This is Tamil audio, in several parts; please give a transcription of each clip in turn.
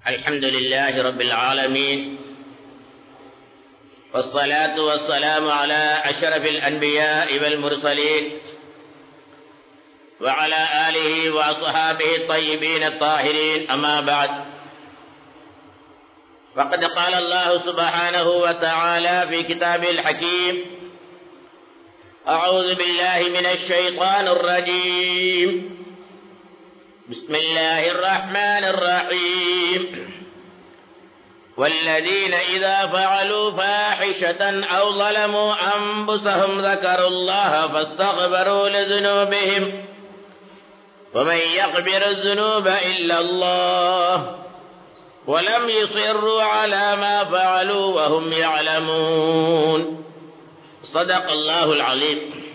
الحمد لله رب العالمين والصلاة والسلام على أشرف الأنبياء والمرسلين وعلى آله وأصحابه الطيبين الطاهرين أما بعد فقد قال الله سبحانه وتعالى في كتابه الحكيم أعوذ بالله من الشيطان الرجيم بسم الله الرحمن الرحيم والذين إذا فعلوا فاحشة أو ظلموا أنفسهم ذكروا الله فاستغفروا لذنوبهم ومن يغفر الذنوب إلا الله ولم يصروا على ما فعلوا وهم يعلمون صدق الله العظيم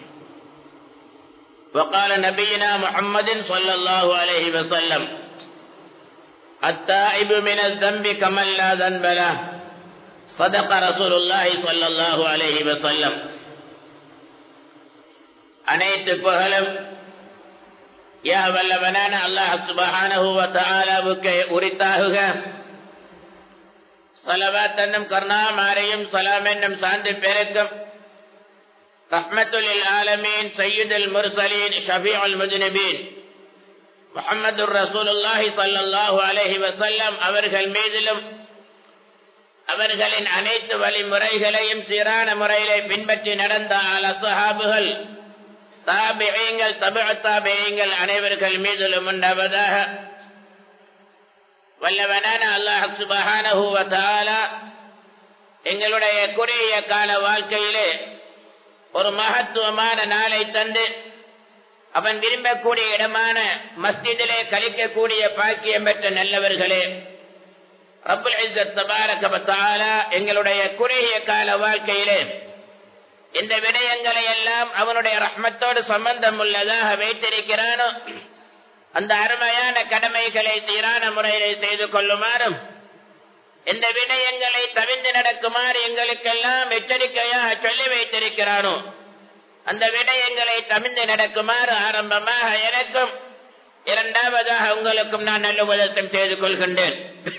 وقال نبينا محمد صلى الله عليه وسلم التائب من الذنب كمن لا ذنب له صدق رسول الله صلى الله عليه وسلم அனைத்து புகழும் யா வல்லவனான அல்லாஹ் சுபஹானஹு வ தஆலாவுக்கு உரித்தாகுக ஸலவாத் என்னும் கருணாமாரையும் சலாம் என்னும் சாந்தி பெருக்கும் ரஹ்மத்துல் ஆலமீன் சையீதுல் முர்சலீன் ஷஃபீஉல் முஜ்னிபீன் முஹம்மது ரசூலுல்லாஹி ஸல்லல்லாஹு அலைஹி வஸல்லம் அவர்கள் மீதிலும் அவர்களின் அனைத்து வழிமுறைகளையும் சீரான முறையிலே பின்பற்றி நடந்த அலசஹாபுகள் தாபியங்கள் தபு தாபியங்கள் அனைவர்கள் மீதிலும் உண்டாவதாக வல்லவனான அல்லாஹ் சுபஹானஹு வ தஆலா எங்களுடைய குறுகிய கால வாழ்க்கையிலே ஒரு மகத்துவமான நாளை தந்து அவன் விரும்பக்கூடிய இடமான மஸ்ஜிதிலே கழிக்கக்கூடிய பாக்கியம் பெற்ற நல்லவர்களே ரபுல் தபாரகபத்தாலா எங்களுடைய குறுகிய கால வாழ்க்கையிலே இந்த விடயங்களை எல்லாம் அவனுடைய ரஹ்மத்தோடு சம்பந்தம் உள்ளதாக வைத்திருக்கிறானோ அந்த அருமையான கடமைகளை சீரான முறையிலே செய்து கொள்ளுமாறும் இந்த விடயங்களை தவிர்த்து நடக்குமாறு எங்களுக்கெல்லாம் எச்சரிக்கையாக சொல்லி வைத்திருக்கிறானோ அந்த விடயங்களை தமிழ்ந்து நடக்குமாறு ஆரம்பமாக எனக்கும் இரண்டாவதாக உங்களுக்கும் நான் நல்ல உதத்தம் செய்து கொள்கின்றேன்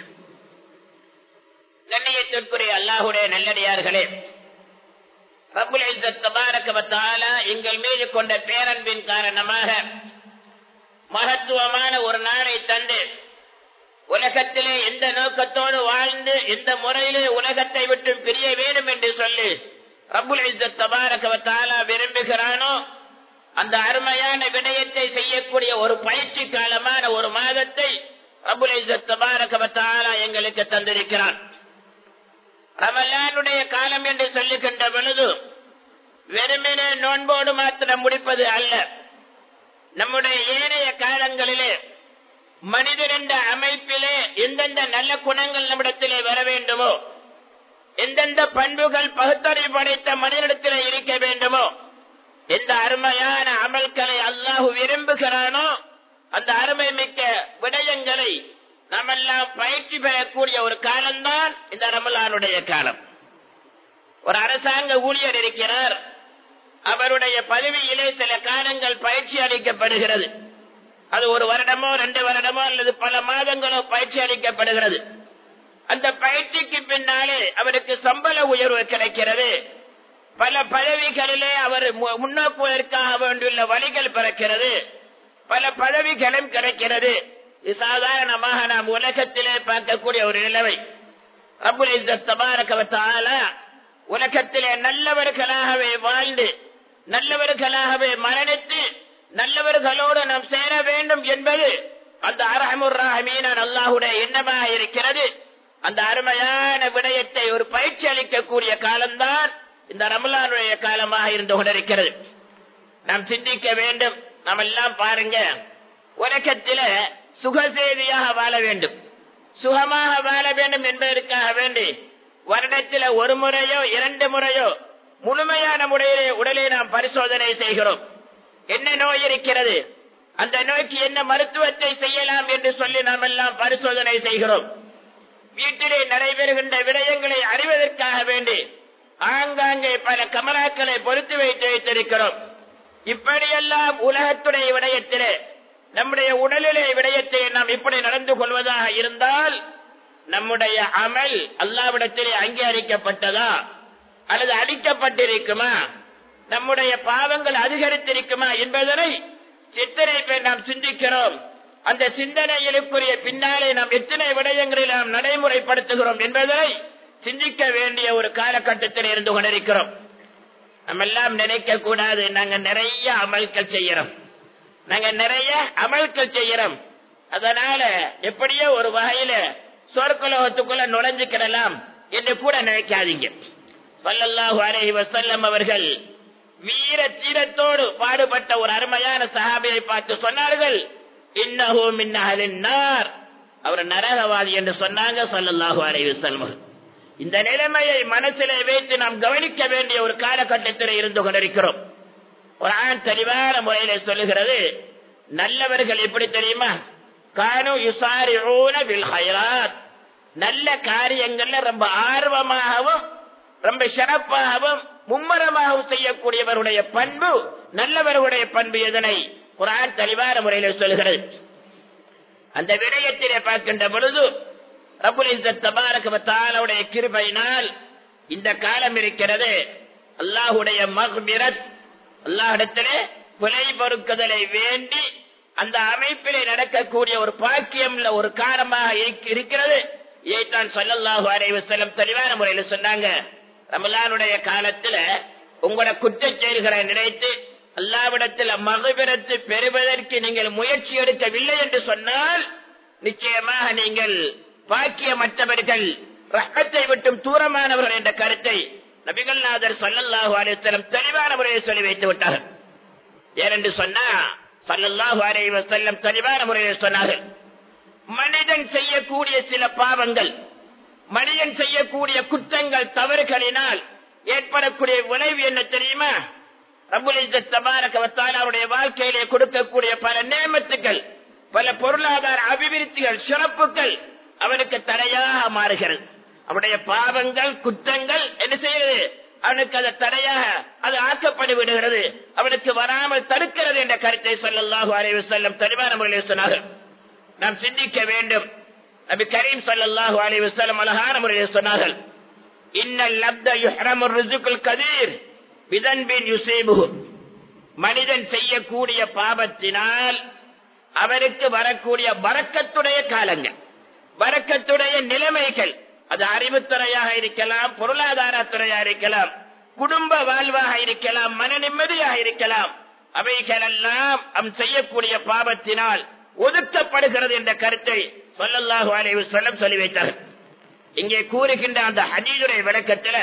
கண்ணியத்திற்குரிய அல்லாஹுடைய நல்லடியார்களே எங்கள் மீது கொண்ட பேரன்பின் காரணமாக மகத்துவமான ஒரு நாளை தந்து உலகத்திலே எந்த நோக்கத்தோடு வாழ்ந்து எந்த முறையிலே உலகத்தை விட்டு பிரிய வேண்டும் என்று சொல்லி ரபுல் தபாரகவத்தாலா விரும்புகிறானோ அந்த அருமையான விடயத்தை செய்யக்கூடிய ஒரு பயிற்சி காலமான ஒரு மாதத்தை ரபுல் தபாரகவத்தாலா எங்களுக்கு தந்திருக்கிறான் ரமலானுடைய காலம் என்று சொல்லுகின்ற பொழுது வெறுமனே நோன்போடு மாத்திரம் முடிப்பது அல்ல நம்முடைய ஏனைய காலங்களிலே மனிதர் என்ற அமைப்பிலே எந்தெந்த நல்ல குணங்கள் நம்மிடத்திலே வர வேண்டுமோ எந்தெந்த பண்புகள் பகுத்தறிவு படைத்த மனிதனிடத்தில் இருக்க வேண்டுமோ எந்த அருமையான அமல்களை அல்லாஹு விரும்புகிறானோ அந்த அருமை மிக்க விடயங்களை நாமெல்லாம் பயிற்சி பெறக்கூடிய ஒரு காலம்தான் இந்த ரமலானுடைய காலம் ஒரு அரசாங்க ஊழியர் இருக்கிறார் அவருடைய பதவியிலே சில காலங்கள் பயிற்சி அளிக்கப்படுகிறது அது ஒரு வருடமோ ரெண்டு வருடமோ அல்லது பல மாதங்களோ பயிற்சி அளிக்கப்படுகிறது அந்த பயிற்சிக்கு பின்னாலே அவருக்கு சம்பள உயர்வு கிடைக்கிறது பல பதவிகளிலே அவர் முன்னோக்குவதற்காக வேண்டியுள்ள வழிகள் பிறக்கிறது பல பதவிகளும் கிடைக்கிறது இது சாதாரணமாக நாம் உலகத்திலே பார்க்கக்கூடிய ஒரு நிலைமை அபுல் உலகத்திலே நல்லவர்களாகவே வாழ்ந்து நல்லவர்களாகவே மரணித்து நல்லவர்களோடு நாம் சேர வேண்டும் என்பது அந்த அரஹமுர் ராஹமீனான் அல்லாஹுடைய எண்ணமாக இருக்கிறது அந்த அருமையான விடயத்தை ஒரு பயிற்சி அளிக்கக்கூடிய காலம்தான் இந்த ரமலானுடைய காலமாக இருந்து கொண்டிருக்கிறது நாம் சிந்திக்க வேண்டும் நாம் எல்லாம் பாருங்க உலகத்தில சுகசேதியாக வாழ வேண்டும் சுகமாக வாழ வேண்டும் என்பதற்காக வேண்டி வருடத்தில ஒரு முறையோ இரண்டு முறையோ முழுமையான முறையிலே உடலை நாம் பரிசோதனை செய்கிறோம் என்ன நோய் இருக்கிறது அந்த நோய்க்கு என்ன மருத்துவத்தை செய்யலாம் என்று சொல்லி நாம் எல்லாம் பரிசோதனை செய்கிறோம் வீட்டிலே நடைபெறுகின்ற விடயங்களை அறிவதற்காக வேண்டி ஆங்காங்கே பல கமராக்களை பொறுத்து வைத்து வைத்திருக்கிறோம் இப்படியெல்லாம் உலகத்துடைய விடயத்திலே நம்முடைய உடலிலே விடயத்தை நாம் இப்படி நடந்து கொள்வதாக இருந்தால் நம்முடைய அமல் அல்லாவிடத்திலே அங்கீகரிக்கப்பட்டதா அல்லது அடிக்கப்பட்டிருக்குமா நம்முடைய பாவங்கள் அதிகரித்திருக்குமா என்பதனை எத்தனை பேர் நாம் சிந்திக்கிறோம் அந்த சிந்தனையிலுக்குரிய பின்னாலே நாம் எத்தனை விடயங்களில் நாம் நடைமுறைப்படுத்துகிறோம் என்பதை சிந்திக்க வேண்டிய ஒரு காலகட்டத்தில் இருந்து கொண்டிருக்கிறோம் நம்ம எல்லாம் நினைக்க கூடாது நாங்க நிறைய அமல்கள் செய்யறோம் நாங்க நிறைய அமல்கள் செய்யறோம் அதனால எப்படியோ ஒரு வகையில சொற்குலகத்துக்குள்ள நுழைஞ்சுக்கிடலாம் என்று கூட நினைக்காதீங்க சல்லல்லாஹு அலைஹி வஸல்லம் அவர்கள் வீர தீரத்தோடு பாடுபட்ட ஒரு அருமையான சஹாபியை பார்த்து சொன்னார்கள் இன்னஹு மின் அஹலின் நார் அவர் நரகவாதி என்று சொன்னாங்க சல்லல்லாஹு அலைஹி வஸல்லம் இந்த நிலைமையை மனசிலே வைத்து நாம் கவனிக்க வேண்டிய ஒரு காலகட்டத்தில் இருந்து கொண்டிருக்கிறோம் ஒரு ஆண் தெளிவான முறையில சொல்லுகிறது நல்லவர்கள் எப்படி தெரியுமா கானு யுசாரிஊன பில் ஹைராத் நல்ல காரியங்கள்ல ரொம்ப ஆர்வமாகவும் ரொம்ப சிறப்பாகவும் மும்மரமாகவும் செய்யக்கூடியவருடைய பண்பு நல்லவர்களுடைய பண்பு எதனை குரான் தெளிவான முறையில் சொல்கிறது அந்த விடயத்திலே பார்க்கின்ற பொழுது ரபுல் இஸ்ஸத் தபாரக வ தஆலாவுடைய கிருபையினால் இந்த காலம் இருக்கிறது அல்லாஹ்வுடைய மக்பிரத் அல்லாஹ்விடத்திலே கொலை பொறுக்குதலை வேண்டி அந்த அமைப்பிலே நடக்கக்கூடிய ஒரு பாக்கியம் ஒரு காரணமாக இருக்க- இருக்கிறது இதைத்தான் சொல்லல்லாஹு அலைஹி வஸல்லம் தெளிவான முறையில் சொன்னாங்க ரமலானுடைய காலத்துல உங்களோட குற்றச் செயல்களை நினைத்து அல்லாவிடத்தில் மகபிரத்து பெறுவதற்கு நீங்கள் முயற்சி எடுக்கவில்லை என்று சொன்னால் நிச்சயமாக நீங்கள் பாக்கியமற்றவர்கள் ரஹத்தை விட்டும் தூரமானவர்கள் என்ற கருத்தை நபிகள்நாதர் சொல்லல்லாஹு அலைஹி தெளிவான முறையில் சொல்லி வைத்து விட்டார்கள் ஏனென்று சொன்னா சல்லல்லாஹு அலைஹி வஸல்லம் தெளிவான முறையில் சொன்னார்கள் மனிதன் செய்யக்கூடிய சில பாவங்கள் மனிதன் செய்யக்கூடிய குற்றங்கள் தவறுகளினால் ஏற்படக்கூடிய விளைவு என்ன தெரியுமா ரபுல் இஸ்ஸத் தபாரக வ தஆலா அவருடைய வாழ்க்கையிலே கொடுக்கக்கூடிய பல நேமத்துக்கள் பல பொருளாதார அபிவிருத்திகள் சிறப்புகள் அவனுக்கு தடையாக மாறுகிறது அவனுடைய பாவங்கள் குற்றங்கள் என்ன செய்கிறது அவனுக்கு அது தடையாக அது ஆக்கப்பட்டு விடுகிறது அவனுக்கு வராமல் தடுக்கிறது என்ற கருத்தை சொல்லல்லாஹு அலைஹி வஸல்லம் தெளிவான முறையில் சொன்னார்கள் நாம் சிந்திக்க வேண்டும் நபி கரீம் ஸல்லல்லாஹு அலைஹி வஸல்லம் அழகான முறையில் சொன்னார்கள் இன்னல் லப்த யுஹ்ரமு ரிஸ்குல் கதீர் பிதன்பின் யுசீபுஹு மனிதன் செய்யக்கூடிய பாவத்தினால் அவருக்கு வரக்கூடிய வரக்கத்துடைய காலங்கள் வரக்கத்துடைய நிலைமைகள் அது அறிவுத்துறையாக இருக்கலாம் பொருளாதார துறையாக இருக்கலாம் குடும்ப வாழ்வாக இருக்கலாம் மன நிம்மதியாக இருக்கலாம் அவைகளெல்லாம் அவன் செய்யக்கூடிய பாவத்தினால் ஒதுக்கப்படுகிறது என்ற கருத்தை சொல்லல்லாஹு அலைஹி வஸல்லம் சொல்லி வைத்தார்கள் இங்கே கூறுகின்ற அந்த ஹதீதுடைய விளக்கத்துல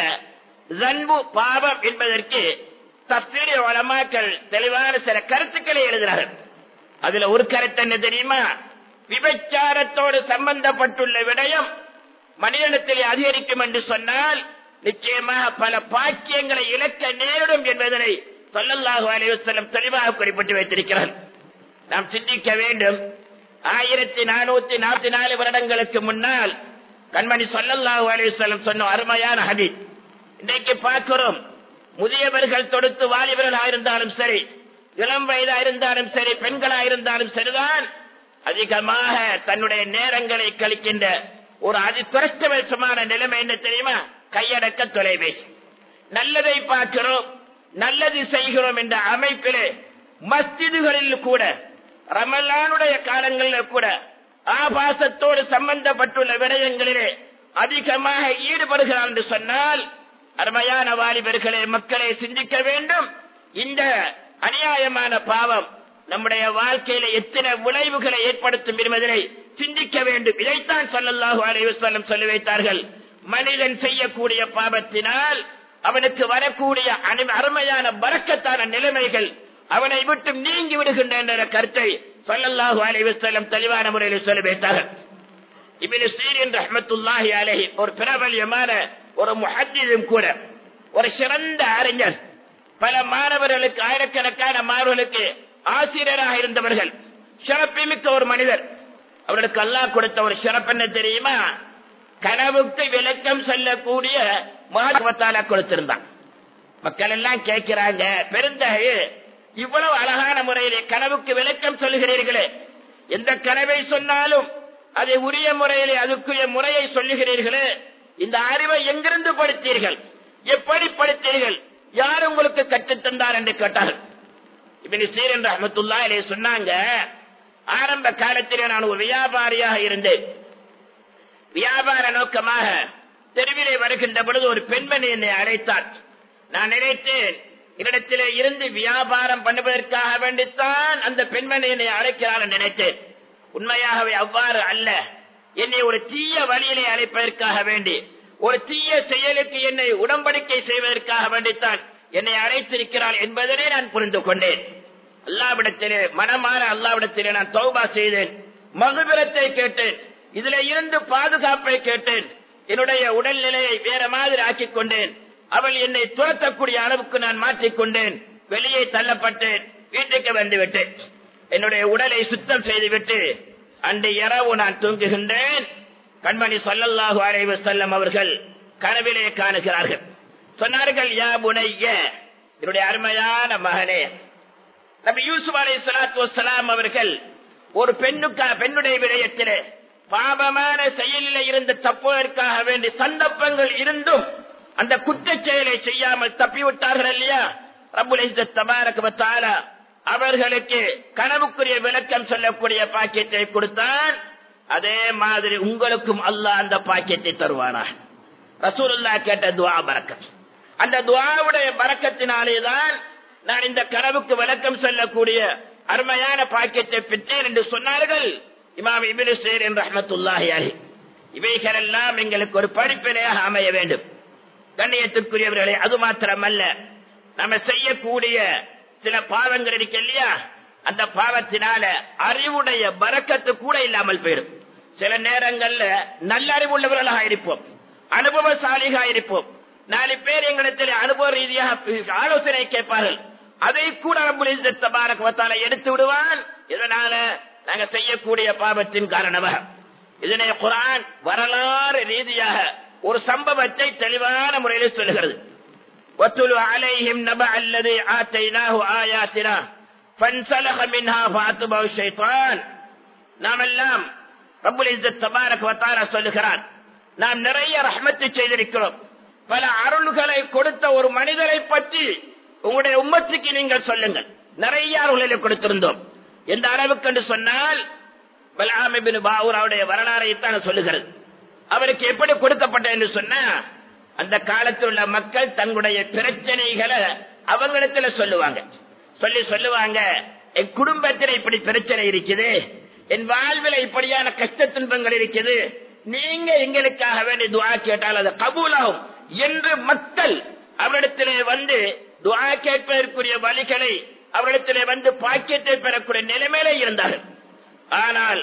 ஜன்பு பாவம் என்பதற்கு தப்சீரி வளமாக்கள் தெளிவான சில கருத்துக்களை எழுதுகிறார்கள் அதுல ஒரு கருத்து என்ன தெரியுமா விபச்சாரத்தோடு சம்பந்தப்பட்டுள்ள விடயம் மனிதனத்தில் அதிகரிக்கும் என்று சொன்னால் நிச்சயமாக பல பாக்கியங்களை இழக்க நேரிடும் என்பதனை சொல்லல்லாஹு அலைஹி வஸல்லம் தெளிவாக குறிப்பிட்டு வைத்திருக்கிறார் நாம் சிந்திக்க வேண்டும் ஆயிரத்தி நானூத்தி நாற்பத்தி நாலு வருடங்களுக்கு முன்னால் கண்மணி சொல்லல்லாஹு அலைஹி வஸல்லம் சொன்ன அருமையான ஹதீஸ் இன்றைக்கு பார்க்கிறோம் முதியவர்கள் தொடுத்து வாலிபர்களாக இருந்தாலும் சரி இளம் வயதா இருந்தாலும் சரி பெண்களா இருந்தாலும் சரிதான் அதிகமாக தன்னுடைய நேரங்களை கழிக்கின்ற ஒரு அதி துரஷ்டவசமான நிலைமை என்ன தெரியுமா கையடக்க தொலைபேசி நல்லதை பார்க்கிறோம் நல்லது செய்கிறோம் என்ற அமைப்பிலே மஸ்ஜிதுகளில் கூட ரமலானுடைய காலங்களில் கூட ஆபாசத்தோடு சம்பந்தப்பட்டுள்ள விடயங்களிலே அதிகமாக ஈடுபடுகிறார் என்று சொன்னால் அருமையான வாலிபர்களே மக்களை சிந்திக்க வேண்டும் இந்த அநியாயமான பாவம் நம்முடைய வாழ்க்கையில எத்தனை விளைவுகளை ஏற்படுத்தும் என்பதனை சிந்திக்க வேண்டும் இதைத்தான் சொல்லல்லாஹு அலைஹி வஸல்லம் சொல்லி வைத்தார்கள் மனிதன் செய்யக்கூடிய பாவத்தினால் அவனுக்கு வரக்கூடிய அனு- அருமையான பறக்கத்தான நிலைமைகள் அவனை விட்டு நீங்கி விடுகின்ற என்ற கருத்தை சொல்லல்லாஹு அலைஹி வஸல்லம் தெளிவான முறையில் சொல்லி வைத்தார்கள் இபின் சீரின் ரஹ்மத்துல்லாஹி அலைஹி ஒரு பிரபல்யமான ஒரு முஹத்திதும் கூட ஒரு சிறந்த அறிஞர் பல மாணவர்களுக்கு ஆயிரக்கணக்கான மாணவர்களுக்கு ஆசிரியராக இருந்தவர்கள் சிறப்புமிக்க ஒரு மனிதர் அவர்களுக்கு அல்லாஹ் கொடுத்த ஒரு சிறப்பு என்ன தெரியுமா கனவுக்கு விளக்கம் சொல்லக்கூடிய மகத்துவத்தால கொடுத்திருந்தான் மக்கள் எல்லாம் கேட்கிறாங்க பெருந்தகை இவ்வளவு அழகான முறையிலே கனவுக்கு விளக்கம் சொல்லுகிறீர்களே எந்த கனவை சொன்னாலும் அதை உரிய முறையிலே அதுக்குரிய முறையை சொல்லுகிறீர்களே இந்த அறிவை எங்கிருந்து படித்தீர்கள் எப்படி படித்தீர்கள் யார் உங்களுக்கு கற்றுத் தந்தார் என்று கேட்டார்கள் இப்படி சீரன் ரஹமத்துல்லா இதை சொன்னாங்க ஆரம்ப காலத்திலே நான் ஒரு வியாபாரியாக இருந்தேன் வியாபார நோக்கமாக தெருவிலே வருகின்ற பொழுது ஒரு பெண்மணி என்னை அழைத்தார் நான் நினைத்தேன் என்னிடத்திலே இருந்து வியாபாரம் பண்ணுவதற்காக வேண்டித்தான் அந்த பெண்மணி என்னை அழைக்கிறார் என்று நினைத்தேன் உண்மையாகவே அவ்வாறு அல்ல என்னை ஒரு தீய வழியிலே அழைப்பதற்காக வேண்டி ஒரு தீய செயலுக்கு என்னை உடன்படிக்கை செய்வதற்காக வேண்டித்தான் என்னை அழைத்திருக்கிறாள் என்பதனை நான் புரிந்து கொண்டேன் அல்லாவிடத்திலே மனமாற அல்லாவிடத்திலே நான் தௌபா செய்தேன் மகுபிரத்தை கேட்டேன் இதுல இருந்து பாதுகாப்பை கேட்டேன் என்னுடைய உடல்நிலையை வேற மாதிரி ஆக்கிக் கொண்டேன் அவள் என்னை துரத்தக்கூடிய அளவுக்கு நான் மாற்றிக்கொண்டேன் வெளியே தள்ளப்பட்டேன் வீட்டுக்கு வந்து விட்டேன் என்னுடைய உடலை சுத்தம் செய்துவிட்டு அன்று இரவு நான் தூங்குகின்றேன் கண்மணி சொல்லல்லாஹு அலைவு செல்லம் அவர்கள் கனவிலே காணுகிறார்கள் சொன்னார்கள் யா புனைய என்னுடைய அருமையான மகனே நபி யூசுப் அலை சலாத்து வசலாம் அவர்கள் ஒரு பெண்ணுக்கா பெண்ணுடைய விடயத்திலே பாபமான செயலில் இருந்து தப்புவதற்காக வேண்டி சந்தர்ப்பங்கள் இருந்தும் அந்த குற்றச் செயலை செய்யாமல் தப்பிவிட்டார்கள் இல்லையா ரபுல் தபாரக அவர்களுக்கு கனவுக்குரிய விளக்கம் சொல்லக்கூடிய பாக்கியத்தை கொடுத்தான் அதே மாதிரி உங்களுக்கும் அல்லாஹ் அந்த பாக்கியத்தை தருவானா ரசூலுல்லா கேட்ட துவா பறக்கம் அந்த துவாவுடைய பறக்கத்தினாலேதான் நான் இந்த கனவுக்கு விளக்கம் சொல்லக்கூடிய அருமையான பாக்கியத்தை பெற்றேன் என்று சொன்னார்கள் இமாம் இபின் சேர் என்று ரஹமத்துல்லாஹி அலி இவைகள் எல்லாம் எங்களுக்கு ஒரு படிப்பினையாக அமைய வேண்டும் கண்ணியத்திற்குரியவர்களே அது மாத்திரமல்ல நம்ம செய்யக்கூடிய சில பாவங்கள் இருக்கு இல்லையா அந்த பாவத்தினால அறிவுடைய பறக்கத்து கூட இல்லாமல் போயிடும் சில நேரங்கள்ல நல்ல அறிவு உள்ளவர்களாக இருப்போம் அனுபவசாலிகா இருப்போம் நாலு பேர் எங்களிடத்தில் அனுபவ ரீதியாக ஆலோசனை கேட்பார்கள் அதை கூட தபாரக் எடுத்து விடுவான் இதனால நாங்க செய்யக்கூடிய பாவத்தின் காரணமாக இதனை குரான் வரலாறு ரீதியாக ஒரு சம்பவத்தை தெளிவான முறையில் சொல்லுகிறது وَاتْلُ عَلَيْهِمْ نَبَأَ الَّذِي آتَيْنَاهُ آيَاتِنَا فَانْسَلَخَ مِنْهَا فَأَتْبَعَهُ الشَّيْطَانُ நாம் எல்லாம் ரப்புல் இஸ்ஸத் தபாரக் வ தஆலா சொல்லுகிறான் நாம் நிறைய ரஹ்மத்து செய்திருக்கிறோம் பல அருள்களை கொடுத்த ஒரு மனிதரை பற்றி உங்களுடைய உம்மத்துக்கு நீங்கள் சொல்லுங்கள் நிறைய அருள்களை கொடுத்திருந்தோம் எந்த அளவுக்கு என்று சொன்னால் பலாமிபின் பாவூர் அவருடைய வரலாறைத்தான் சொல்லுகிறது அவருக்கு எப்படி கொடுக்கப்பட்ட என்று சொன்னா அந்த காலத்தில் உள்ள மக்கள் தங்களுடைய பிரச்சனைகளை அவங்களிடத்துல சொல்லுவாங்க சொல்லி சொல்லுவாங்க என் குடும்பத்தில் இப்படி பிரச்சனை இருக்குது என் வாழ்வில் இப்படியான கஷ்ட துன்பங்கள் இருக்குது நீங்க எங்களுக்காக வேண்டி துவா கேட்டால் அது கபூலாகும் என்று மக்கள் அவரிடத்திலே வந்து துவா கேட்பதற்குரிய வழிகளை அவரிடத்திலே வந்து பாக்கியத்தை பெறக்கூடிய நிலைமையிலே இருந்தார்கள் ஆனால்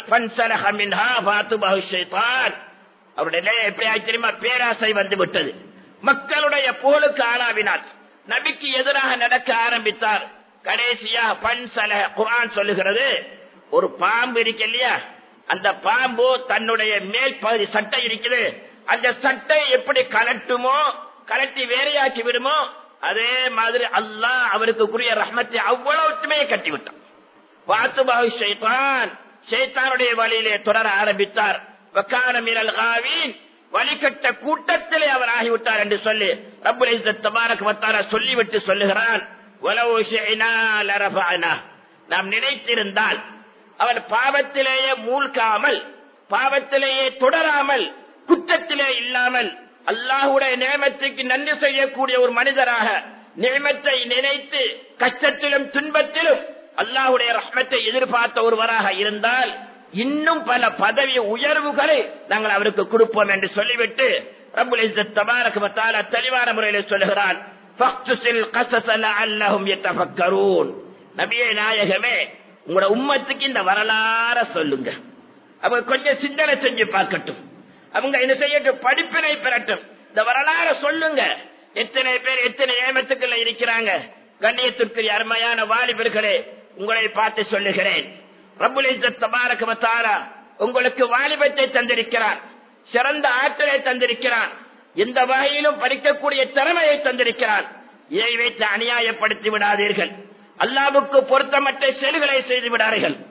அவருடைய நிலை எப்படி ஆச்சு தெரியுமா பேராசை வந்து விட்டது மக்களுடைய புகழுக்கு ஆளாவினார் நபிக்கு எதிராக நடக்க ஆரம்பித்தார் கடைசியா பன்சல குரான் சொல்லுகிறது ஒரு பாம்பு இருக்கு இல்லையா அந்த பாம்பு தன்னுடைய மேல் பகுதி சட்டை இருக்குது அந்த சட்டை எப்படி கலட்டுமோ கலட்டி வேறையாக்கி விடுமோ அதே மாதிரி அல்லாஹ் அவருக்கு கூறிய ரஹ்மத்தை அவ்வளவுத்துமே கட்டிவிட்டான் வாத்துபாகு ஷைத்தான் ஷைத்தானுடைய வழியிலே தொடர ஆரம்பித்தார் வக்கான மீனல் காவின் வழிகட்ட கூட்டத்திலே அவர் ஆகிவிட்டார் என்று சொல்லி ரப்புல் இஸ்ஸத் தபாரக் வத்தாரா சொல்லிவிட்டு சொல்லுகிறான் "வலவ் ஷி'னா லரஃபஅனா." நாம் நினைத்திருந்தால் அவர் பாவத்திலேயே மூழ்காமல் பாவத்திலேயே தொடராமல் குற்றத்திலே இல்லாமல் அல்லாஹுடைய நியமத்துக்கு நன்றி செய்யக்கூடிய ஒரு மனிதராக நியமத்தை நினைத்து கஷ்டத்திலும் துன்பத்திலும் அல்லாஹுடைய ரஹ்மத்தை எதிர்பார்த்த ஒருவராக இருந்தால் இன்னும் பல பதவி உயர்வுகளை நாங்கள் அவருக்கு கொடுப்போம் என்று சொல்லிவிட்டு ரப்புல் இஸ்ஸத் தபாரக வ தஆலா தெளிவான முறையில் சொல்லுகிறான் ஃபக்துசில் கஸஸ லஅல்லஹும் யதஃபக்கரூன் நபியே நாயகமே உங்களோட உம்மத்துக்கு இந்த வரலாற சொல்லுங்க அவங்க கொஞ்சம் சிந்தனை செஞ்சு பார்க்கட்டும் அவங்க என்ன செய்யட்டும் படிப்பினை பெறட்டும் இந்த வரலாற சொல்லுங்க எத்தனை பேர் எத்தனை ஏமத்துக்கள் இருக்கிறாங்க கண்ணியத்திற்குரிய அருமையான வாலிபர்களே உங்களை பார்த்து சொல்லுகிறேன் ரப்புல் இஸ்ஸத் தபாரக வ தஆலா உங்களுக்கு வாலிபத்தை தந்திருக்கிறான் சிறந்த ஆற்றலை தந்திருக்கிறான் எந்த வகையிலும் படிக்கக்கூடிய திறமையை தந்திருக்கிறான் இதை வைத்து அநியாயப்படுத்தி விடாதீர்கள் அல்லாவுக்கு பொருத்தமற்ற செயல்களை செய்து விடார்கள்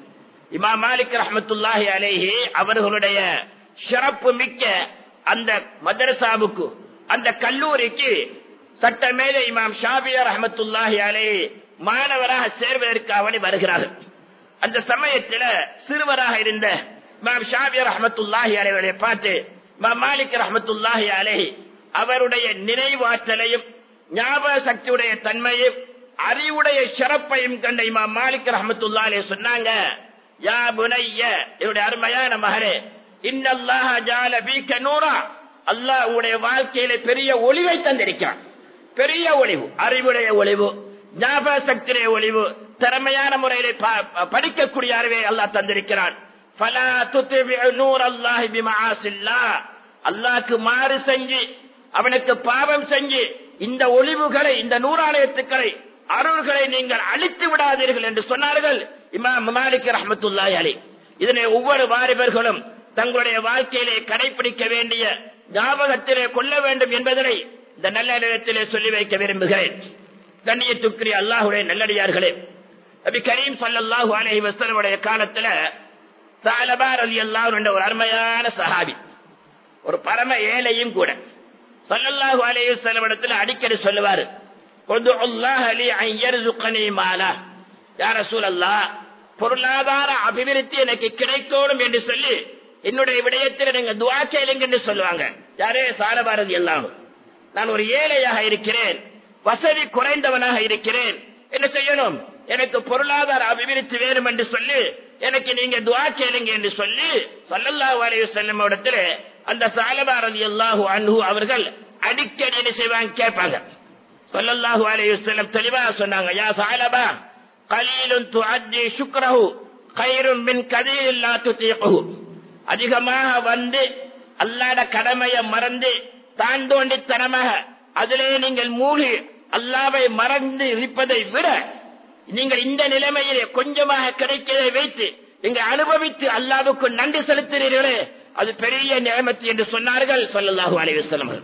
இமா மாலிக் ரஹமத்துல்லாஹி அலேஹி அவர்களுடைய சிறப்பு மிக்க அந்த மதரசாவுக்கு அந்த கல்லூரிக்கு சட்டமேத இமாம் ஷாபியா ரஹமத்துல்லாஹி அலே மாணவராக சேர்வதற்காக வருகிறார்கள் அந்த சமயத்தில் சிறுவராக இருந்த இமாம் ஷாபியா ரஹமத்துல்லாஹி அலைவரை பார்த்து இமாம் மாலிக் ரஹமத்துல்லாஹி அலே அவருடைய நினைவாற்றலையும் ஞாபக சக்தியுடைய தன்மையும் அறிவுடைய சிறப்பையும் கண்ட இமாம் மாலிக் ரஹமத்துல்லா அலே சொன்னாங்க யா புனைய என்னுடைய அருமையான மகனே இன்னல்லாஹ ஜால பீக்க நூறா அல்லாஹ் உடைய வாழ்க்கையில பெரிய ஒளிவை தந்திருக்கிறான் பெரிய ஒளிவு அறிவுடைய ஒளிவு ஞாபக சக்தியுடைய ஒளிவு திறமையான முறையில படிக்கக்கூடிய அறிவை அல்லாஹ் தந்திருக்கிறான் ஃபலா துத்பி நூர் அல்லாஹி பிமஆசில்லா அல்லாஹ்க்கு மாறு செஞ்சு அவனுக்கு பாவம் செஞ்சு இந்த ஒளிவுகளை இந்த நூறாலயத்துக்களை அருள்களை நீங்கள் அழித்து விடாதீர்கள் என்று சொன்னார்கள் இமாம் மாலிக் ரஹமத்துல்லாஹி அலி இதனை ஒவ்வொரு வாலிபர்களும் தங்களுடைய வாழ்க்கையிலே கடைபிடிக்க வேண்டிய ஞாபகத்திலே கொள்ள வேண்டும் என்பதனை இந்த நல்ல நேரத்திலே சொல்லி வைக்க விரும்புகிறேன் கண்ணியத்துக்குரிய அல்லாஹுடைய நல்லடியார்களே நபி கரீம் சல்லாஹூ அலஹி வசனுடைய காலத்துல சாலபார் அலி அல்லாஹ் என்ற ஒரு அருமையான சஹாபி ஒரு பரம ஏழையும் கூட சல்லல்லாஹு அலைஹி வஸல்லம் இடத்துல அடிக்கடி சொல்லுவாரு "உதுல்லாஹ லி அன் யர்சுகனி மாலா." யா ரசூலல்லாஹ் பொருளாதார அபிவிருத்தி எனக்கு கிடைக்கணும் என்று சொல்லி என்னுடைய விடயத்தில் நீங்க துவா கேளுங்க என்று சொல்லுவாங்க யாரே சாரபாரதி எல்லாம் நான் ஒரு ஏழையாக இருக்கிறேன் வசதி குறைந்தவனாக இருக்கிறேன் என்ன செய்யணும் எனக்கு பொருளாதார அபிவிருத்தி வேணும் என்று சொல்லி எனக்கு நீங்க துவா கேளுங்க என்று சொல்லி சல்லல்லாஹு அலைஹி வஸல்லம் இடத்துல அந்த சாலபாரதி அல்லாஹு அன்ஹு அவர்கள் அடிக்கடி என்ன செய்வாங்க கேட்பாங்க சல்லல்லாஹு அலைஹி வஸல்லம் தெளிவா சொன்னாங்க யா சாலபா கலீலுன் துஅத்தி சுக்ரஹு கைரும் மின் கதீரில் லா துதீகுஹு அதிகமாக வந்து அல்லாட கடமையை மறந்து தாண்டோண்டித்தனமாக அதிலே நீங்கள் மூழ்கி அல்லாவை மறந்து இருப்பதை விட நீங்கள் இந்த நிலைமையிலே கொஞ்சமாக கிடைக்கிறதை வைத்து நீங்க அனுபவித்து அல்லாவுக்கு நன்றி செலுத்துகிறீர்களே அது பெரிய நிலைமத்து என்று சொன்னார்கள் சொல்லல்லாஹு அலைவசலம்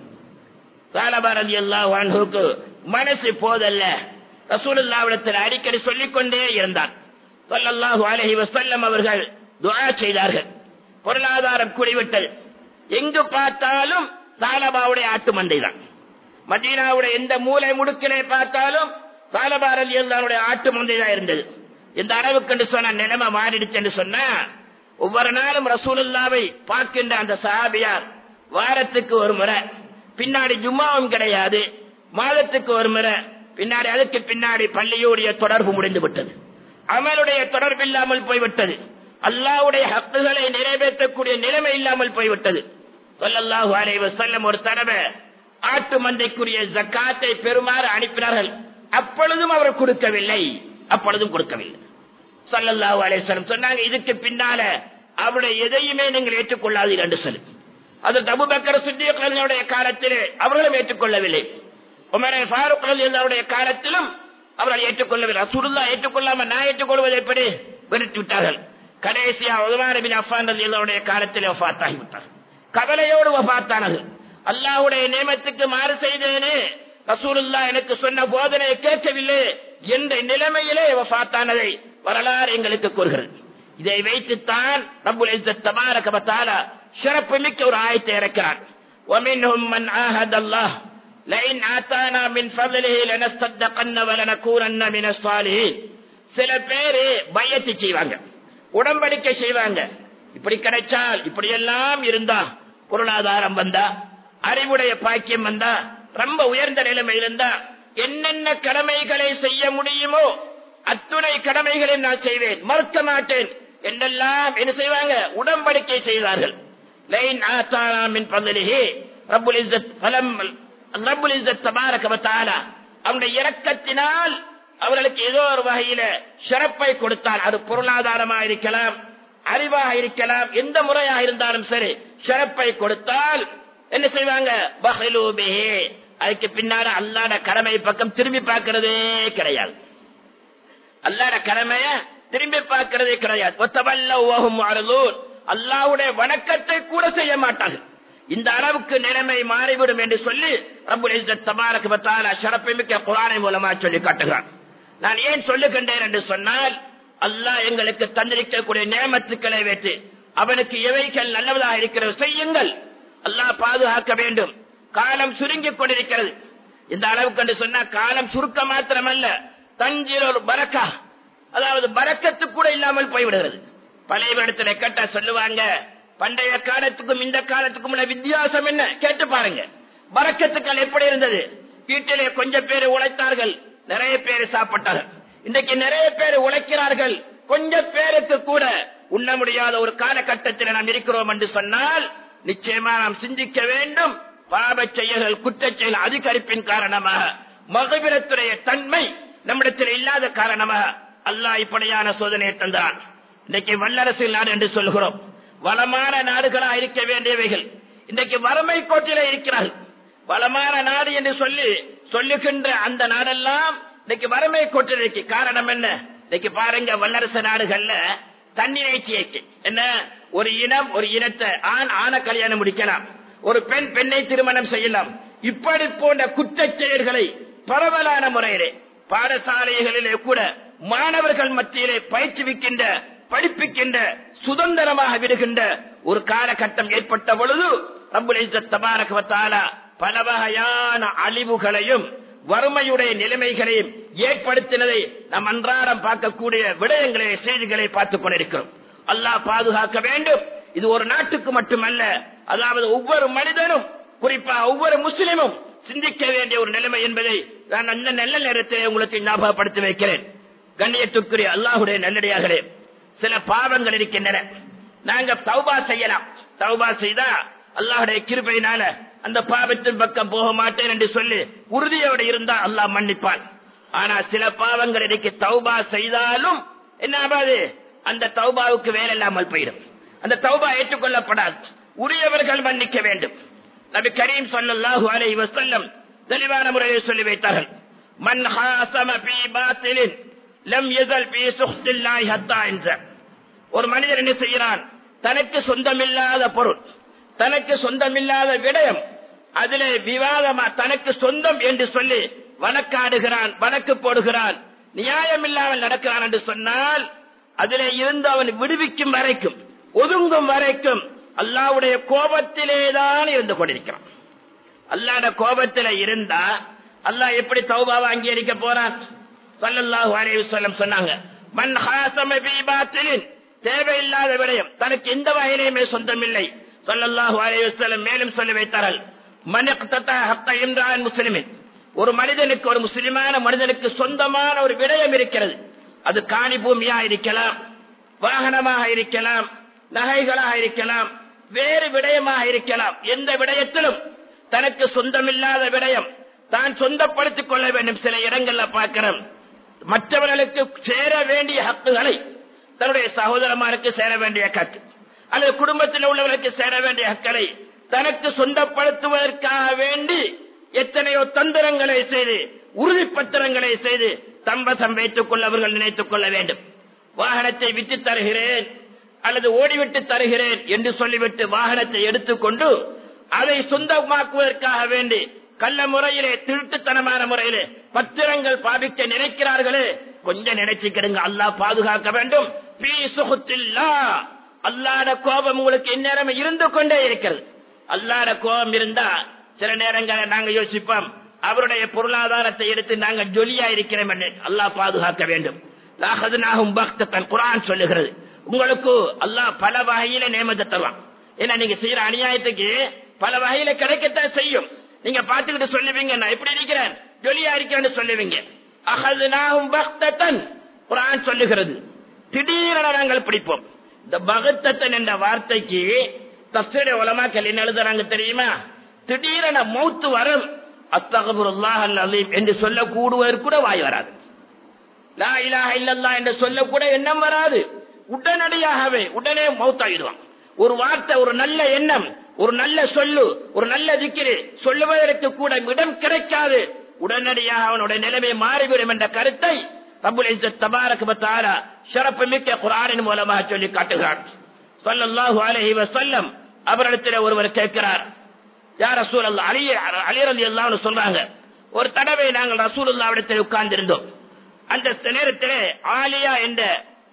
சாலபாரதி அல்லாஹ் அன்ஹுக்கு மனசு போதல்ல ரசூலுல்லாவிடத்தில் அடிக்கடி சொல்லிக் கொண்டே இருந்தார் சொல்லல்லாஹு அலஹி வசல்லம் அவர்கள் துஆ செய்தார்கள் பொருளாதாரம் குடிவிட்டது எங்கு பார்த்தாலும் சாலபாவுடைய ஆட்டு மந்தை தான் மதீனாவுடைய எந்த மூலை முடுக்கிலே பார்த்தாலும் சாலபாரதி எல்லாருடைய ஆட்டு மந்தை தான் இருந்தது இந்த அளவுக்கு என்று சொன்ன நிலைமை மாறிடுச்சு என்று சொன்னா ஒவ்வொரு நாளும் ரசூலுல்லாவை பார்க்கின்ற அந்த சஹாபியார் வாரத்துக்கு ஒரு முறை பின்னாடி ஜும்மாவும் கிடையாது மாதத்துக்கு ஒரு முறை பின்னாடி அதுக்கு பின்னாடி பள்ளியுடைய தொடர்பு முடிந்து விட்டது அமலுடைய தொடர்பு இல்லாமல் போய்விட்டது அல்லாவுடைய ஹக்குகளை நிறைவேற்றக்கூடிய நிலைமை இல்லாமல் போய்விட்டது சொல்லல்லாஹு அலைஹி வஸல்லம் ஒரு தடவை ஆட்டு மந்தைக்குரிய ஜக்காத்தை பெறுமாறு அனுப்பினார்கள் அப்பொழுதும் அவர் கொடுக்கவில்லை அப்பொழுதும் கொடுக்கவில்லை சல்லல்லாஹு அலைஹி வஸல்லம் சொன்னாங்க இதுக்கு பின்னால அவருடைய எதையுமே நீங்கள் ஏற்றுக்கொள்ளாதீர்கள் என்று சொல்லி அது அபூபக்கர் சித்திக் ரலியல்லாஹுடைய காலத்திலே அவர்களும் ஏற்றுக்கொள்ளவில்லை உமர் ஃபாரூக் ரலியல்லாஹுடைய காலத்திலும் அவர்கள் ஏற்றுக்கொள்ளவில்லை ரசூலுல்லாஹ் ஏற்றுக்கொள்ளாம நான் ஏற்றுக்கொள்வது எப்படி விரட்டி விட்டார்கள் கடைசியா உதுமான் பின் அஃபான் ரலியல்லாஹுடைய காலத்திலே வஃபாத்தாகி விட்டார்கள் கவலையோடு வஃபாத்தானது அல்லாஹ்வுடைய நியமத்துக்கு மாறு செய்தேனே ரசூலுல்லாஹ் எனக்கு சொன்ன போதனையை கேட்கவில்லை என்ற நிலைமையிலே வஃபாத்தானதை வரலாறு எங்களுக்கு கூறுகிறது இதை வைத்துத்தான் ரப்புல் இஸ்ஸத் தபாரக வ தஆலா சிறப்பு மிக்க ஒரு ஆயத்தை இறக்கிறார் ومنهم من عاهد الله لئن آتانا من فضله لنصدقن ولنكونن من الصالحين சில பேரு பயத்து செய்வாங்க உடம்படிக்கை செய்வாங்க இப்படி கிடைச்சால் இப்படி எல்லாம் இருந்தா பொருளாதாரம் வந்தா அறிவுடைய பாக்கியம் வந்தா ரொம்ப உயர்ந்த நிலைமை இருந்தா என்னென்ன கடமைகளை செய்ய முடியுமோ அத்துணை கடமைகளை நான் செய்வேன் மறுக்க மாட்டேன் என்னெல்லாம் என்ன செய்வாங்க உடம்படிக்கை செய்தார்கள் லைன் ஆத்தாராமின் பந்தலிகே ரப்புல் இஸ்ஸத் பலம் ரப்புல் இஸ்ஸத் தபாரக வ தஆலா அவனுடைய இரக்கத்தினால் அவர்களுக்கு ஏதோ ஒரு வகையில சிறப்பை கொடுத்தால் அது பொருளாதாரமாக இருக்கலாம் அறிவாக இருக்கலாம் எந்த முறையாக இருந்தாலும் சரி சிறப்பை கொடுத்தால் என்ன செய்வாங்க பஹலு பிஹி அதுக்கு பின்னால அல்லாட கடமை பக்கம் திரும்பி பார்க்கிறதே கிடையாது அல்லாட கடமைய திரும்பி பார்க்கிறதே கிடையாது ஒத்தவல்லவும் அருளூர் அல்லாவுடைய வணக்கத்தை கூட செய்ய மாட்டார்கள் இந்த அளவுக்கு நிலைமை மாறிவிடும் என்று சொல்லி ரப்புல் இஸ்ஸத் தபாரக வ தஆலா ஷரஃபை மிக்க குர்ஆனை மூலமா சொல்லி காட்டுகிறான் நான் ஏன் சொல்லுகின்றேன் என்று சொன்னால் அல்லாஹ் எங்களுக்கு தந்திருக்கக்கூடிய நேமத்துக்களை வைத்து அவனுக்கு எவைகள் நல்லவதாக இருக்கிறது செய்யுங்கள் அல்லாஹ் பாதுகாக்க வேண்டும் காலம் சுருங்கிக் கொண்டிருக்கிறது இந்த அளவுக்கு என்று சொன்னா காலம் சுருக்க மாத்திரமல்ல தஞ்சில் ஒரு பரக்கா அதாவது பரக்கத்து கூட இல்லாமல் போய்விடுகிறது பழைய இடத்துல கேட்டா சொல்லுவாங்க பண்டைய காலத்துக்கும் இந்த காலத்துக்கும் உள்ள வித்தியாசம் என்ன கேட்டு பாருங்க பறக்கத்துக்கள் எப்படி இருந்தது வீட்டிலே கொஞ்சம் பேர் உழைத்தார்கள் நிறைய பேர் சாப்பிட்டார்கள் இன்றைக்கு நிறைய பேர் உழைக்கிறார்கள் கொஞ்சம் பேருக்கு கூட உண்ண முடியாத ஒரு காலகட்டத்தில் நாம் இருக்கிறோம் என்று சொன்னால் நிச்சயமா நாம் சிந்திக்க வேண்டும் பாப செயல்கள் குற்ற செயல் அதிகரிப்பின் காரணமாக மகபிரத்துடைய தன்மை நம்மிடத்தில் இல்லாத காரணமாக அல்லாஹ் இப்படியான சோதனையை தந்தான் இன்றைக்கு வல்லரசு நாடு என்று சொல்கிறோம் வளமான நாடுகளா இருக்க வேண்டியவைகள் இன்றைக்கு வறுமை கோட்டில இருக்கிறார்கள் வளமான நாடு என்று சொல்லி சொல்லுகின்ற அந்த நாடெல்லாம் இன்னைக்கு வறுமை கோட்டில் இருக்கு காரணம் என்ன இன்னைக்கு பாருங்க வல்லரசு நாடுகள்ல தன்னிறைச்சியைக்கு என்ன ஒரு இனம் ஒரு இனத்தை ஆண் ஆண கல்யாணம் முடிக்கலாம் ஒரு பெண் பெண்ணை திருமணம் செய்யலாம் இப்படி போன்ற குற்றச் செயல்களை பரவலான முறையிலே பாடசாலைகளிலே கூட மாணவர்கள் மத்தியிலே பயிற்றுவிக்கின்ற படிப்பிக்கின்ற சுதந்திரமாக விடுகின்ற ஒரு காலகட்டம் ஏற்பட்ட பொழுது ரபுல் பல வகையான அழிவுகளையும் வறுமையுடைய நிலைமைகளையும் ஏற்படுத்தினதை நாம் அன்றாடம் பார்க்கக்கூடிய விடயங்களை செய்திகளை பார்த்துக் கொண்டிருக்கிறோம் அல்லாஹ் பாதுகாக்க வேண்டும் இது ஒரு நாட்டுக்கு மட்டுமல்ல அதாவது ஒவ்வொரு மனிதனும் குறிப்பா ஒவ்வொரு முஸ்லிமும் சிந்திக்க வேண்டிய ஒரு நிலைமை என்பதை நான் அந்த நல்ல நேரத்தை உங்களுக்கு ஞாபகப்படுத்தி வைக்கிறேன் கண்ணியத்துக்குரிய அல்லாஹுடைய நல்லடியார்களே சில பாவங்கள் இருக்கின்றன நாங்க தௌபா செய்யலாம் தௌபா செய்தா அல்லாஹுடைய கிருபையினால அந்த பாவத்தின் பக்கம் போக மாட்டேன் என்று சொல்லி உறுதியோடு இருந்தா அல்லாஹ் மன்னிப்பான் ஆனா சில பாவங்கள் இன்னைக்கு தௌபா செய்தாலும் என்ன ஆகாது அந்த தௌபாவுக்கு வேலை இல்லாமல் போயிடும் அந்த தௌபா ஏற்றுக்கொள்ளப்படாது உரியவர்கள் மன்னிக்க வேண்டும் நபி கரீம் ஸல்லல்லாஹு அலைஹி வஸல்லம் தெளிவான முறையில் சொல்லி வைத்தார்கள் மன் ஹாசம ஃபீ பாத்திலின் லம் யஸல் ஃபீ சுஹ்தில்லாஹி ஹத்தா என்ற ஒரு மனிதர் என்ன செய்கிறான் தனக்கு சொந்தமில்லாத பொருள் தனக்கு சொந்தமில்லாத விடயம் அதிலே விவாதமா தனக்கு சொந்தம் என்று சொல்லி வழக்காடுகிறான் வழக்கு போடுகிறான் நியாயம் இல்லாமல் நடக்கிறான் என்று சொன்னால் அதிலே இருந்து அவன் விடுவிக்கும் வரைக்கும் ஒதுங்கும் வரைக்கும் அல்லாவுடைய கோபத்திலேதான் இருந்து கொண்டிருக்கிறான் அல்லாட கோபத்தில இருந்தா அல்லாஹ் எப்படி தௌபாவை அங்கீகரிக்க போறான் சல்லல்லாஹு அலைஹி வஸல்லம் சொன்னாங்க மன் ஹாசம பி பாத்திலின் தேவையில்லாத விடயம் தனக்கு எந்த வகையிலுமே சொந்தமில்லை சல்லல்லாஹு அலைஹி வஸல்லம் மேலும் சொல்லி வைத்தார்கள் மனிக்தத ஹக்க இம்ரான் முஸ்லிமின் ஒரு மனிதனுக்கு ஒரு முஸ்லிமான மனிதனுக்கு சொந்தமான ஒரு விடயம் இருக்கிறது அது காணி பூமியா இருக்கலாம் வாகனமாக இருக்கலாம் நகைகளாக இருக்கலாம் வேறு விடயமாக இருக்கலாம் எந்த விடயத்திலும் தனக்கு சொந்தமில்லாத விடயம் தான் சொந்தப்படுத்திக் கொள்ள வேண்டும் சில இடங்கள்ல பார்க்கிறோம் மற்றவர்களுக்கு சேர வேண்டிய ஹக்குகளை தன்னுடைய சகோதரமாருக்கு சேர வேண்டிய ஹக்கு அல்லது குடும்பத்தில் உள்ளவர்களுக்கு சேர வேண்டிய ஹக்களை தனக்கு சொந்தப்படுத்துவதற்காக வேண்டி எத்தனையோ தந்திரங்களை செய்து உறுதிப்பத்திரங்களை செய்து தம்பசம் வைத்துக் கொள்ள அவர்கள் நினைத்துக் கொள்ள வேண்டும் வாகனத்தை விட்டு தருகிறேன் அல்லது ஓடிவிட்டு தருகிறேன் என்று சொல்லிவிட்டு வாகனத்தை எடுத்துக்கொண்டு அதை சொந்தமாக்குவதற்காக வேண்டி கள்ள முறையிலே திருட்டுத்தனமான முறையிலே பத்திரங்கள் பாவிக்க நினைக்கிறார்களே கொஞ்சம் நினைச்சுக்கிடுங்க அல்லாஹ் பாதுகாக்க வேண்டும் பீ சுகுத்தில்லா அல்லாட கோபம் உங்களுக்கு இந்நேரம் இருந்து கொண்டே இருக்கிறது அல்லாட கோபம் இருந்தா சில நேரங்களில் நாங்க யோசிப்போம் அவருடைய பொருளாதாரத்தை எடுத்து நாங்கள் ஜொலியா இருக்கிறோம் என்று அல்லாஹ் பாதுகாக்க வேண்டும் லாகதுனாகும் பக்தத்தன் குரான் சொல்லுகிறது உங்களுக்கு அல்லாஹ் பல வகையில நியமத்தை தருவான் ஏன்னா நீங்க செய்யற அநியாயத்துக்கு பல வகையில கிடைக்கத்தான் செய்யும் நீங்க பாத்துக்கிட்டு சொல்லுவீங்க நான் எப்படி இருக்கிறேன் ஜொலியா இருக்கிறேன்னு சொல்லுவீங்க அகதுனாகும் பக்தத்தன் குரான் சொல்லுகிறது திடீரென நாங்கள் பிடிப்போம் இந்த பகத்தத்தன் என்ற வார்த்தைக்கு தஸ்தடைய உலமாக்கள் என்ன எழுதுறாங்க தெரியுமா திடீரென மௌத்து வரும் அத்தகபுருல்லாஹ் அலீம் என்று சொல்லக்கூடுவதற்கு கூட வாய் வராது லா இலாஹ இல்லல்லா என்று சொல்லக்கூட எண்ணம் வராது உடனடியாகவே உடனே மௌத்தாயிடுவான் ஒரு வார்த்தை ஒரு நல்ல எண்ணம் ஒரு நல்ல சொல்லு ஒரு நல்ல திக்கிரி சொல்லுவதற்கு கூட இடம் கிடைக்காது உடனடியாக அவனுடைய நிலைமை மாறிவிடும் என்ற கருத்தை ரபுல் இஸ்ஸத் தபாரக் வ தஆலா ஷரஃப் மிக்க குர்ஆனின் மூலமாக சொல்லி காட்டுகிறார் ஸல்லல்லாஹு அலைஹி வஸல்லம் அவரிடத்தில் ஒருவர் கேட்கிறார் யா ரசூலல்லாஹ் அலி அலி ரலியல்லாஹு அன்ஹு சொல்றாங்க ஒரு தடவை நாங்கள் ரசூலுல்லாஹ்விடத்தில் உட்கார்ந்திருந்தோம் அந்த நேரத்திலே ஆலியா என்ற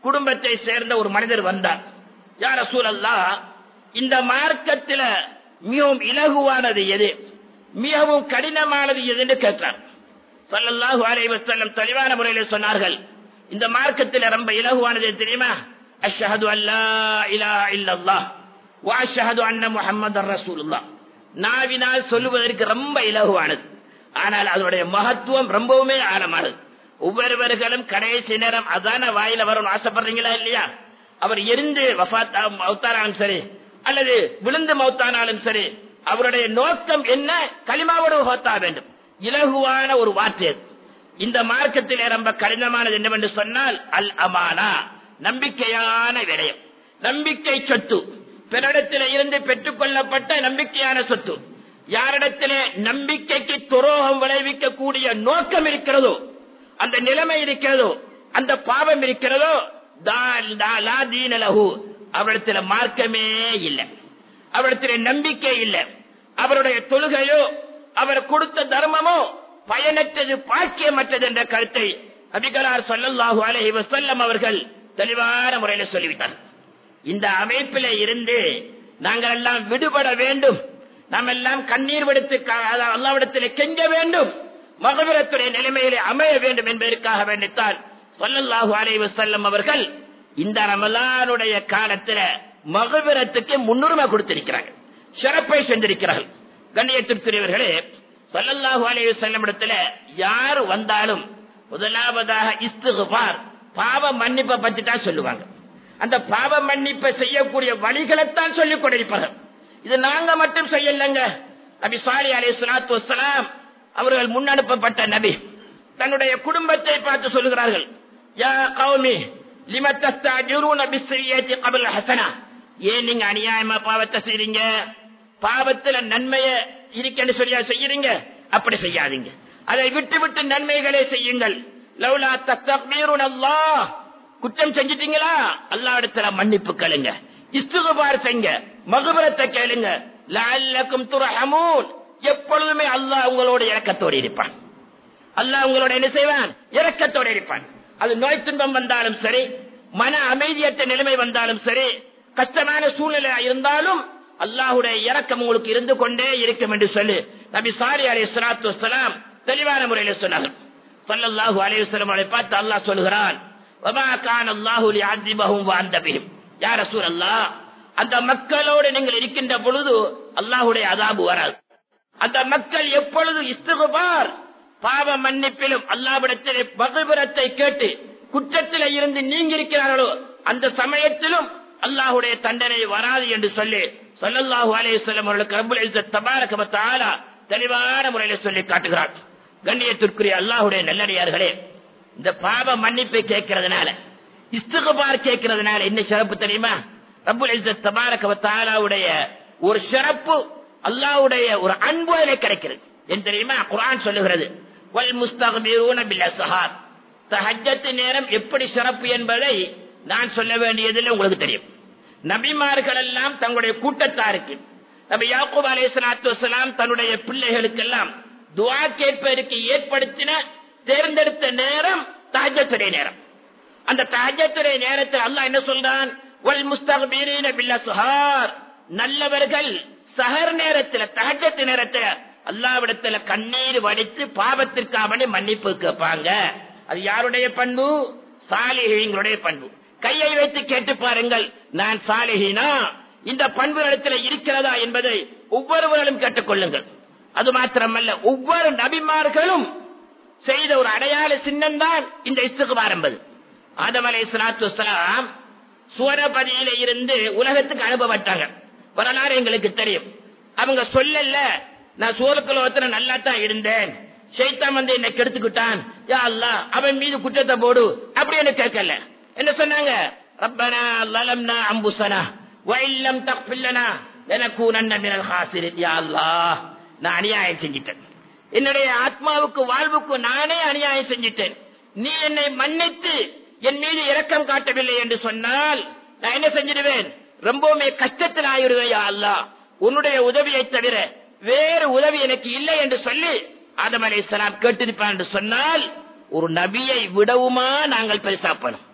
குடும்பத்தை சேர்ந்த ஒரு மனிதர் வந்தார் யார் சூழல்லா இந்த மார்க்கத்தில மிகவும் இலகுவானது எது மிகவும் கடினமானது எதுன்னு கேட்டார் சல்லல்லாஹு அலைஹி வஸல்லம் தெளிவான முறையில் சொன்னார்கள் இந்த மார்க்கத்தில் ரொம்ப இலகுவானது எது தெரியுமா அஷ்ஹது அல்லா இலாஹ இல்லல்லாஹ் வ அஷ்ஹது அன்ன முஹம்மதர் ரசூலுல்லாஹ் நாவினால் சொல்லுவதற்கு ரொம்ப இலகுவானது ஆனால் அதனுடைய மகத்துவம் ரொம்பவுமே ஆழமானது ஒவ்வொருவர்களும் கடைசி நேரம் அதான வாயில வரணும் ஆசைப்படுறீங்களா இல்லையா அவர் எரிந்து வஃபாத் மௌத்தானாலும் சரி அல்லது விழுந்து மௌத்தானாலும் சரி அவருடைய நோக்கம் என்ன களிமாவோடு வஃபாத்தா வேண்டும் இலகுவான ஒரு வார்த்தை அது. இந்த மார்க்கத்திலே ரொம்ப கடினமானது என்னவென்று சொன்னால் அல் அமானா நம்பிக்கையான விடயம் நம்பிக்கை சொத்து பிறரிடத்தில் இருந்து பெற்றுக் கொள்ளப்பட்ட நம்பிக்கையான சொத்து யாரிடத்திலே நம்பிக்கைக்கு துரோகம் விளைவிக்கக்கூடிய நோக்கம் இருக்கிறதோ அந்த நிலைமை இருக்கிறதோ அந்த பாவம் இருக்கிறதோ தா- தா- லா தீன லஹு. அவரிடத்துல மார்க்கமே இல்லை அவரிடத்துல நம்பிக்கை இல்லை அவருடைய தொழுகையோ அவர் கொடுத்த தர்மமோ பயனற்றது பாக்கியமற்றது என்ற கருத்தை அபிகளார் சொல்லல்லாஹு அலைஹி வஸல்லம் அவர்கள் தெளிவான முறையில் சொல்லிவிட்டார் இந்த அமைப்பில இருந்து நாங்கள் எல்லாம் விடுபட வேண்டும் நாம் எல்லாம் கண்ணீர் விடுத்து அல்லாவிடத்தில் கெஞ்ச வேண்டும் மகபுரத்துடைய நிலைமையிலே அமைய வேண்டும் என்பதற்காக வேண்டித்தான் சொல்லல்லாஹு அலைஹி வஸல்லம் அவர்கள் இந்த ரமலானுடைய காலத்துல மகபுரத்துக்கு முன்னுரிமை கொடுத்திருக்கிறார்கள் சிறப்பை செஞ்சிருக்கிறார்கள் கண்ணியத்திற்குரியவர்களே சொல்லல்லாஹு அலைஹி வஸல்லம் இடத்துல யார் வந்தாலும் முதலாவதாக இஸ்திகுபார் பாவ மன்னிப்பை பத்தி தான் சொல்லுவாங்க அந்த பாவ மன்னிப்பை செய்யக்கூடிய வழிகளைத்தான் சொல்லிக் கொண்டிருப்பார்கள் இது நாங்க மட்டும் செய்யலங்க நபி சாலி அலி சலாத்து வசலாம் அவர்கள் முன்னனுப்பப்பட்ட நபி தன்னுடைய குடும்பத்தை பார்த்து சொல்லுகிறார்கள் யா கௌமி லிம தஸ்தஅஜிரூன பிஸ்ஸிய்யத்தி கப்ல ஹஸனா ஏன் நீங்க அநியாயமா பாவத்தை செய்றீங்க பாவத்துல நன்மைய இருக்கன்னு சொல்லியா செய்யறீங்க அப்படி செய்யாதீங்க அதை விட்டு விட்டு நன்மைகளை செய்யுங்கள் லவ்லா தஸ்தக்பீருன் அல்லாஹ் குற்றம் செஞ்சிட்டீங்களா அல்லாஹ்விடத்துல மன்னிப்பு கேளுங்க இஸ்திகுபார் செய்யுங்க மகுபரத்தை கேளுங்க லஅல்லக்கும் துர்ஹமூன் எப்பொழுதுமே அல்லாஹ் உங்களோட இரக்கத்தோடு இருப்பான் அல்லாஹ் உங்களோட என்ன செய்வான் இரக்கத்தோடு இருப்பான் அது நோய் துன்பம் வந்தாலும் சரி மன அமைதியற்ற நிலைமை வந்தாலும் சரி கஷ்டமான சூழ்நிலை இருந்தாலும் அல்லாஹுடைய இரக்கம் உங்களுக்கு இருந்து கொண்டே இருக்கும் என்று சொல்லி நபி சாரி அலி சலாத்து வசலாம் தெளிவான முறையில் சொன்னார்கள் சொல்லல்லாஹு அலைஹி வஸல்லம் அவரை பார்த்து அல்லாஹ் சொல்கிறான் வமா கான அல்லாஹு லிஅذிபஹும் வஅன்த பிஹிம் யா ரசூலல்லாஹ் அந்த மக்களோடு நீங்கள் இருக்கின்ற பொழுது அல்லாஹ்வுடைய அதாபு வராது அந்த மக்கள் எப்பொழுது இஸ்திகுபார் பாவ மன்னிப்பிலும் அல்லாவிடத்திலே பகபுரத்தை கேட்டு குற்றத்திலே இருந்து நீங்கி இருக்கிறார்களோ அந்த சமயத்திலும் அல்லாஹுடைய தண்டனை வராது என்று சொல்லி சொல்லல்லாஹு அலைஹி வஸல்லம் அவர்களுக்கு ரப்பல் இஸ்ஸத் தபாரக வ தஆலா தெளிவான முறையில் சொல்லி காட்டுகிறார் கண்ணியத்திற்குரிய அல்லாஹுடைய நல்லடியார்களே இந்த பாவ மன்னிப்பை கேட்கறதுனால இஸ்திகுபார் கேட்கறதுனால என்ன சிறப்பு தெரியுமா ரப்பல் இஸ்ஸத் தபாரக வ தஆலாவுடைய ஒரு சிறப்பு அல்லாஹ்வுடைய ஒரு அன்பு அதிலே கிடைக்கிறது என்ன தெரியுமா குர்ஆன் சொல்லுகிறது வல் முஸ்தக்பிரூன பில் அஸ்ஹார் தஹஜ்ஜத் நேரம் எப்படி சிறப்பு என்பதை நான் சொல்ல வேண்டியதில்லை உங்களுக்கு தெரியும் நபிமார்கள் எல்லாம் தங்களுடைய கூட்டத்தாருக்கு நபி யாக்கூப் அலைஹிஸ்ஸலாத்து வஸலாம் தன்னுடைய பிள்ளைகளுக்கெல்லாம் துஆ கேட்பதற்கு ஏற்படுத்தின தேர்ந்தெடுத்த நேரம் தஹஜ்ஜத்துடைய நேரம் அந்த தஹஜ்ஜத்துடைய நேரத்தில் அல்லாஹ் என்ன சொல்றான் வல் முஸ்தக்பிரீன பில் அஸ்ஹார் நல்லவர்கள் சஹர் நேரத்தில் தஹஜ்ஜத் நேரத்தில் அல்லாவிடத்துல கண்ணீர் வடித்து பாவத்திற்காக மன்னிப்பு கேட்பாங்க அது யாருடைய பண்பு சாலிகளுடைய பண்பு கையை வைத்து கேட்டு பாருங்கள் நான் சாலிகினா இந்த பண்பு இடத்துல இருக்கிறதா என்பதை ஒவ்வொருவர்களும் கேட்டுக்கொள்ளுங்கள் அது மாத்திரமல்ல ஒவ்வொரு நபிமார்களும் செய்த ஒரு அடையாள சின்னம் தான் இந்த இஸ்துகுபார் என்பது ஆதம் அலை சலாத்து வலாம் சுவரபதியில இருந்து உலகத்துக்கு அனுப்பப்பட்டாங்க வரலாறு எங்களுக்கு தெரியும் அவங்க சொல்லல நான் சூரக்குலோத்துல நல்லா தான் இருந்தேன் சைத்தான் வந்து என்னை கெடுத்துக்கிட்டான் யா அல்லாஹ் அவன் மீது குற்றத்தை போடு அப்படி என்ன கேட்கல என்ன சொன்னாங்க ரப்பனா லலம்னா அம்புசனா வயல்லம் தப்பில்லனா எனக்கூனன்ன மினல் ஹாசிரின் யா அல்லாஹ் நான் அநியாயம் செஞ்சிட்டேன் என்னுடைய ஆத்மாவுக்கு வாழ்வுக்கு நானே அநியாயம் செஞ்சிட்டேன் நீ என்னை மன்னித்து என் மீது இரக்கம் காட்டவில்லை என்று சொன்னால் நான் என்ன செஞ்சிடுவேன் ரொம்பவுமே கஷ்டத்தில் ஆயிடுவேன் யா அல்லாஹ் உன்னுடைய உதவியை தவிர வேறு உதவி எனக்கு இல்லை என்று சொல்லி ஆதம் அலை சலாம் கேட்டிருப்பான் என்று சொன்னால் ஒரு நபியை விடவுமா நாங்கள் பெருசாப்பணும்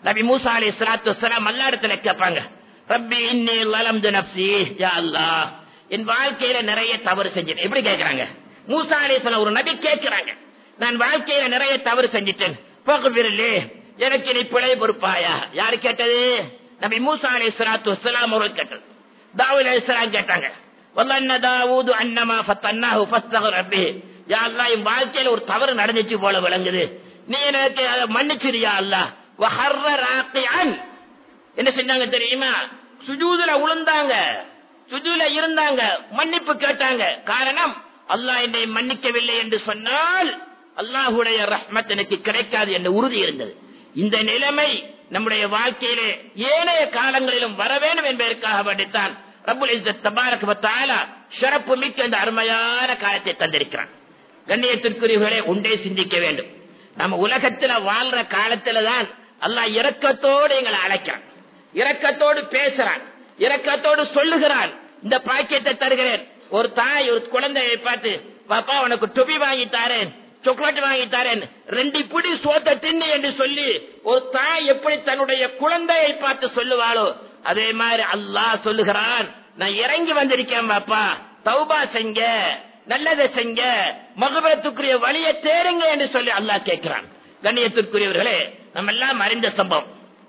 நபி மூசா அலி சலாத்து வலாம் அல்லா இடத்துல கேட்பாங்க ரப்பி இன்னி லலம்து நப்சி யா அல்லாஹ் என் வாழ்க்கையில நிறைய தவறு செஞ்சேன் எப்படி கேட்கறாங்க மூசா அலி ஒரு நபி கேட்கிறாங்க நான் வாழ்க்கையில நிறைய தவறு செஞ்சிட்டேன் பகுவிரலே எனக்கு நீ பிழை பொறுப்பாயா யாரு கேட்டது நபி மூசா அலி சலாத்து வலாம் அவர்கள் கேட்டது தாவூத் அலி கேட்டாங்க வல்லன்ன தாவூது அன்னமா ஃபத்தன்னாஹு ஃபஸ்தகர் ரப்பி யா அல்லாஹ் என் வாழ்க்கையில ஒரு தவறு நடந்துச்சு போல விளங்குது நீ எனக்கு அதை மன்னிச்சிரியா அல்லாஹ் வஹர்ர ராக்கியன் என்ன செஞ்சாங்க தெரியுமா சுஜூதுல உளுந்தாங்க சுஜூல இருந்தாங்க மன்னிப்பு கேட்டாங்க காரணம் அல்லாஹ் என்னை மன்னிக்கவில்லை என்று சொன்னால் அல்லாஹுடைய ரஹ்மத் எனக்கு கிடைக்காது என்ற உறுதி இருந்தது இந்த நிலைமை நம்முடைய வாழ்க்கையிலே ஏனைய காலங்களிலும் வர வேண்டும் என்பதற்காக வேண்டித்தான் ரப்புல் இஸ்ஸத் தபாரக் வ தஆலா ஷரப்பு மிக்க இந்த அருமையான காலத்தை தந்திருக்கிறான் கண்ணியத்திற்குரியவர்களே உண்டே சிந்திக்க வேண்டும் நம்ம உலகத்துல வாழ்ற காலத்துல தான் அல்லாஹ் இரக்கத்தோடு எங்களை அழைக்கிறான் இரக்கத்தோடு பேசுறான் இரக்கத்தோடு சொல்லுகிறான் இந்த பாக்கியத்தை தருகிறேன் ஒரு தாய் ஒரு குழந்தையை பார்த்து பாப்பா உனக்கு டொபி வாங்கி தாரேன் சாக்லேட் வாங்கி தாரேன் ரெண்டு பிடி சோத்த தின்னு என்று சொல்லி ஒரு தாய் எப்படி தன்னுடைய குழந்தையை பார்த்து சொல்லுவாளோ அதே மாதிரி அல்லாஹ் சொல்லுகிறான் நான் இறங்கி வந்திருக்கேன் பாப்பா தௌபா செஞ்ச நல்லதை செஞ்ச மகபரத்துக்குரிய வழியை தேருங்க என்று சொல்லி அல்லாஹ் கேட்கிறான் கண்ணியத்திற்குரியவர்களே நம்ம எல்லாம் அறிந்த சம்பவம்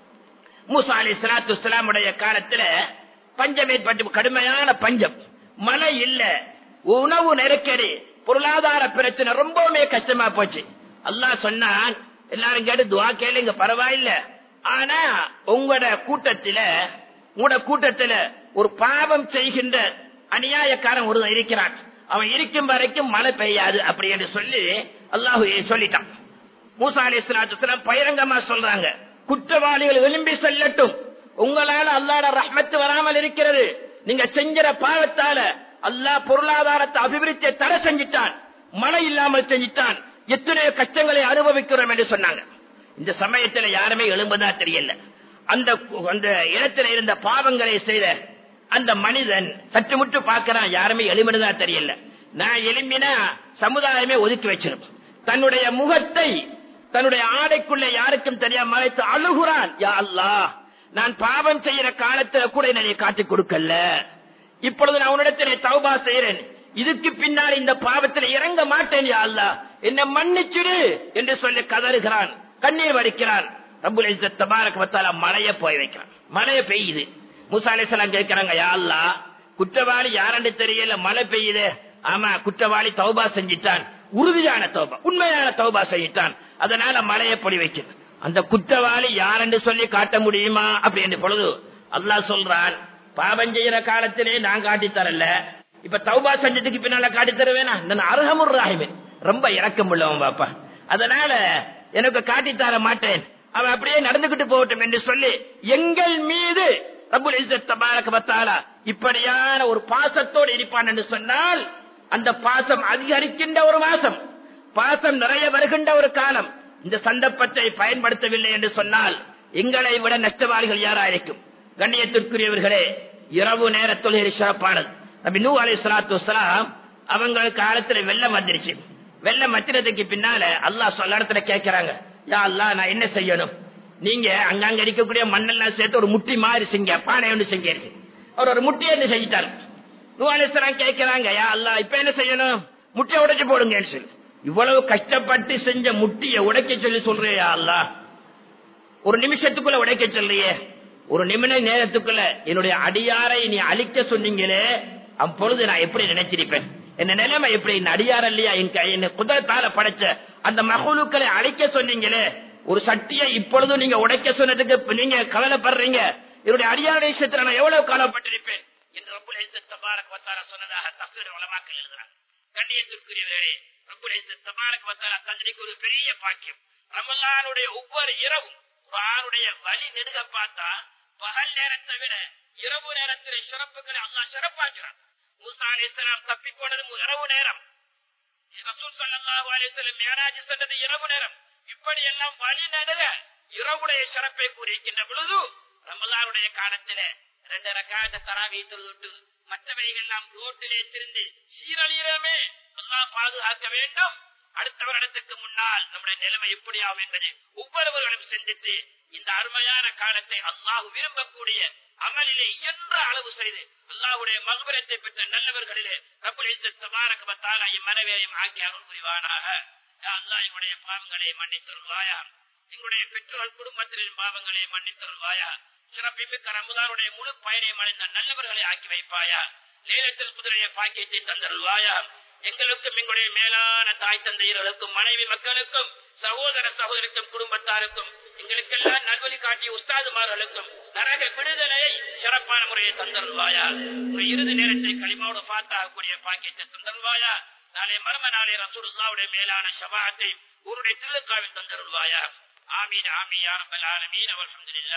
மூசா அலி சலாத்து இஸ்லாமுடைய காலத்துல பஞ்சம் ஏற்பட்டு கடுமையான பஞ்சம் மழை இல்ல உணவு நெருக்கடி பொருளாதார பிரச்சனை ரொம்பவுமே கஷ்டமா போச்சு அல்லாஹ் சொன்னான் எல்லாரும் கேட்டு துவா கேளுங்க பரவாயில்ல ஆனா உங்களோட கூட்டத்தில உங்களோட கூட்டத்தில ஒரு பாவம் செய்கின்ற அநியாயக்காரன் ஒருவன் இருக்கிறான் அவன் இருக்கும் வரைக்கும் மழை பெய்யாது அப்படி என்று சொல்லி அல்லாஹு சொல்லிட்டான் மூசா அலி இஸ்லாத்து பகிரங்கமா சொல்றாங்க குற்றவாளிகள் விரும்பி செல்லட்டும் உங்களால அல்லாட ரஹ்மத்து வராமல் இருக்கிறது நீங்க செஞ்சிற பாவத்தால அல்லாஹ் பொருளாதாரத்தை அபிவிருத்தியை தடை செஞ்சிட்டான் மழை இல்லாமல் செஞ்சிட்டான் எத்தனையோ கஷ்டங்களை அனுபவிக்கிறோம் என்று சொன்னாங்க இந்த சமயத்துல யாருமே எழும்பதா தெரியல அந்த அந்த இடத்துல இருந்த பாவங்களை செய்த அந்த மனிதன் சற்று முற்று பார்க்கிறான் யாருமே எளிமனதா தெரியல நான் எலும்பினா சமுதாயமே ஒதுக்கி வச்சிருப்பேன் தன்னுடைய முகத்தை தன்னுடைய ஆடைக்குள்ள யாருக்கும் தெரியாம மறைத்து அழுகுறான் யா அல்லாஹ் நான் பாவம் செய்யற காலத்துல கூட என்னை காட்டிக் கொடுக்கல இப்பொழுது நான் உன்னிடத்திலே தௌபா செய்யறேன் இதுக்கு பின்னால் இந்த பாவத்தில் இறங்க மாட்டேன் யா அல்லாஹ் என்னை மன்னிச்சுடு என்று சொல்லி கதறுகிறான் கண்ணீர் வடிக்கிறான் ரப்புல் இஸ்ஸத் தபாரக வ தஆலா மழைய போய் வைக்கிறான் மழைய பெய்யுது மூசா அலைஹிஸ்ஸலாம் கேட்கறாங்க யா அல்லாஹ் குற்றவாளி யாருன்னு தெரியல மழை பெய்யுது ஆமா குற்றவாளி தௌபா செஞ்சிட்டான் உறுதியான தௌபா உண்மையான தௌபா செஞ்சிட்டான் அதனால மழையை பொடி வைக்கிறது அந்த குற்றவாளி யாரென்று சொல்லி காட்ட முடியுமா அப்படின்னு பொழுது அல்லாஹ் சொல்றான் பாவம் செய்யற காலத்திலே நான் காட்டி தரல இப்ப தௌபா செஞ்சதுக்கு பின்னால காட்டி தருவேனா நான் அருகமுர் ராகிவேன் ரொம்ப இறக்கம் உள்ளவன் பாப்பா அதனால எனக்கு காட்டி தர மாட்டேன் அவன் அப்படியே நடந்துகிட்டு போகட்டும் என்று சொல்லி எங்கள் மீது ரபுல் இஸ்ஸத் தபாரக வ தஆலா இப்படியான ஒரு பாசத்தோடு இருப்பான் என்று சொன்னால் அந்த பாசம் அதிகரிக்கின்ற ஒரு மாசம் பாசம் நிறைய வருகின்ற ஒரு காலம் இந்த சந்தர்ப்பத்தை பயன்படுத்தவில்லை என்று சொன்னால் எங்களை விட நஷ்டவாளிகள் யாராயிருக்கும் கண்ணியத்திற்குரியவர்களே இரவு நேர தொழில் சிறப்பானது நபி நூ அலை சலாத்து வலாம் அவங்க காலத்துல வெள்ளம் வந்துருச்சு வெள்ளம் வச்சினதுக்கு பின்னால அல்லாஹ் சொல்ல இடத்துல கேட்கிறாங்க யா அல்லாஹ் நான் என்ன செய்யணும் நீங்க அங்கங்க இருக்கக்கூடிய மண்ணெல்லாம் சேர்த்து ஒரு முட்டி மாதிரி செஞ்ச பானை ஒன்று செஞ்சு அவர் ஒரு முட்டி என்ன செஞ்சிட்டாரு நூ அலிஸ்லாம் கேட்கிறாங்க யா அல்லாஹ் இப்ப என்ன செய்யணும் முட்டியை உடைச்சு போடுங்கன்னு சொல்லி இவ்வளவு கஷ்டப்பட்டு செஞ்ச முட்டியை உடைக்க சொல்லி சொல்றியா அல்லாஹ் ஒரு நிமிஷத்துக்குள்ள உடைக்க சொல்றியே ஒரு நிமிட நேரத்துக்குள்ள என்னுடைய அடியாரை நீ அழிக்க சொன்னீங்களே அப்பொழுது நான் எப்படி நினைச்சிருப்பேன் என்ன நிலைமை எப்படி என் அடியார் இல்லையா என் கை- என்னை குதிரத்தால படைச்ச அந்த மகளுக்களை அழிக்க சொன்னீங்களே ஒரு சட்டியை இப்பொழுதும் நீங்க உடைக்க சொன்னதுக்கு இப்ப நீங்க கவலைப்படுறீங்க என்னுடைய அடியாருடைய விஷயத்துல நான் எவ்வளவு கவலைப்பட்டிருப்பேன் என்று ரப்புல் இஸ்ஸத் தபாரக் வ தஆலா சொன்னதாக தஃசீர் உலமாக்கள் எழுதுறாங்க கண்ணியத்திற்குரியவர்களே ரப்புல் இஸ்ஸத் தபாரக் வ தஆலா தந்திரிக்கு ஒரு பெரிய பாக்கியம் ரமலானுடைய ஒவ்வொரு இரவும் குர்ஆனுடைய வழி நெடுக பார்த்தா பகல் நேரத்தை விட இரவு நேரத்தில் சிறப்புகளை அல்லாஹ் சிறப்பாக்கிறான் மூசா அலைஹிஸ்ஸலாம் தப்பி போனது மு- இரவு நேரம் ரசூல் ஸல்லல்லாஹு அலைஹி வஸல்லம் மியராஜ் சென்றது இரவு நேரம் இப்படி எல்லாம் வழி நடுக இரவுடைய சிறப்பை கூறியிருக்கின்ற பொழுது ரமலானுடைய காலத்திலே ரெண்டு ரக்காத தராவி தொழுது மற்றவைகள் எல்லாம் ரோட்டிலே திருந்து சீரழியமே அல்லாஹ் பாதுகாக்க வேண்டும் அடுத்த வருடத்துக்கு முன்னால் நம்முடைய நிலைமை எப்படி ஆகும் என்பதை ஒவ்வொருவர்களும் சிந்தித்து இந்த அருமையான காலத்தை அல்லாஹ் விரும்பக்கூடிய அமலிலே இயன்ற அளவு செய்து அல்லாஹுடைய மகுபரத்தை பெற்ற நல்லவர்களிலே ரபுல் இம்மனவேயும் ஆக்கி அருள் புரிவானாக அல்லா எங்களுடைய பாவங்களை மன்னித்தருள்வாயா எங்களுடைய பெற்றோர் குடும்பத்தின் பாவங்களை மன்னித்தருள்வாயா சிறப்பிமிக்க ரமதானுடைய முழு பயனையும் அடைந்த நல்லவர்களை ஆக்கி வைப்பாயா நேரத்தில் குதிரையை பாக்கியத்தை தந்தருள்வாயா எங்களுக்கும் எங்களுடைய மேலான தாய் தந்தையர்களுக்கும் மனைவி மக்களுக்கும் சகோதர சகோதரிக்கும் குடும்பத்தாருக்கும் எங்களுக்கெல்லாம் நல்வழி காட்டிய உஸ்தாதுமார்களுக்கும் நரக விடுதலையை சிறப்பான முறையை தந்தருள்வாயா உங்கள் இறுதி நேரத்தை களிமாவோடு பார்த்தாகக்கூடிய பாக்கியத்தை தந்தருள்வாயா நாளை மர்ம நாளை ரசூலுல்லாவுடைய மேலான சபாத்தை உருடைய திருக்காவில் தந்தருள்வாயா ஆமீன் ஆமீன் யாரம்பல் ஆலமீன் அவர்